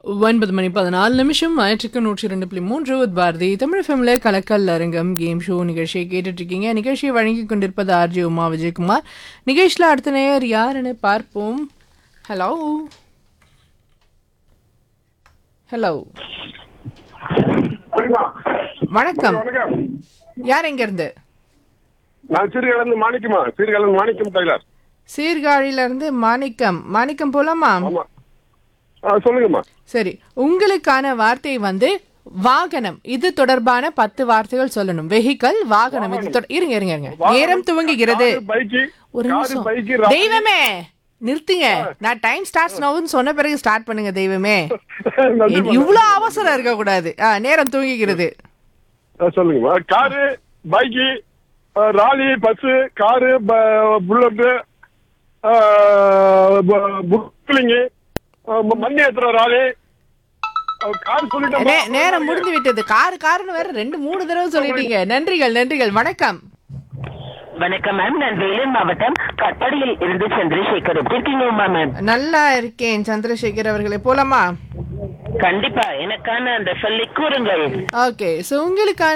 ஒன்பது மணி பதினாலு நிமிஷம் ஞாயிற்றுக்கு நூற்றி ரெண்டு புள்ளி மூன்று with பாரதி தமிழ் ஃபேமில கலக்கல் அரங்கம் கேம் ஷோ நிகழ்ச்சியை கேட்டுட்டு இருக்கீங்க நிகழ்ச்சியை வழங்கி கொண்டிருப்பது ஆர்ஜி உமா விஜயகுமார் நிகழ்ச்சியில் அடுத்த நேயர் யாருன்னு பார்ப்போம் ஹலோ ஹலோ வணக்கம் வணக்கம் யார் எங்க இருந்து நான் சீர்காழந்து மாணிக்கமா சீர்காழந்து மாணிக்கம் டெய்லர் சீர்காழியில இருந்து மாணிக்கம் மாணிக்கம் போலாமா ஆமா ஆ சொல்லுங்கம்மா சரி உங்களுக்கான வார்த்தை வந்து வாகனம் இது தொடர்பான பத்து வார்த்தைகள் சொல்லணும் வெஹிக்கல் வாகனம் இது தொட- இருங்க இருங்க இருங்க நேரம் துவங்குகிறது காரு, பைக்கு ஒரு காரு நிமிஷம் பைக்கு ரா- தெய்வமே நிறுத்துங்க நான் டைம் ஸ்டார்ட்ஸ் நோவுன்னு சொன்ன பிறகு ஸ்டார்ட் பண்ணுங்க தெய்வமே நன்றி மேடம். இவ்வளவு அவசரம் இருக்க கூடாது ஆ, நேரம் தூங்கிக்கிறது ஆ, சொல்லுங்கம்மா காரு பைக்கு ஆ, ராலி பஸ் காரு ப- புல்லட்டு ஆ, ப- புக்லிங்கு ஆ, ம- மண்ணி ஏத்துற ராலி ஆ, கார் சொல்லிட்டேன் நே- நேரம் முடிந்து விட்டது காரு காருன்னு வேற ரெண்டு மூணு தடவை சொல்லிட்டீங்க நன்றிகள் நன்றிகள் வணக்கம் வணக்கம் மேம் நான் வேலூர் மாவட்டம் கட்பாடியில் இருந்து சந்திரசேகர் எப்படி இருக்கீங்க உமா மேம் நல்லா இருக்கேன் சந்திரசேகர் அவர்களே போலாமா கண்டிப்பா எனக்கான அந்த சொல்லி கூறுங்கள் ஓகே ஸோ உங்களுக்கான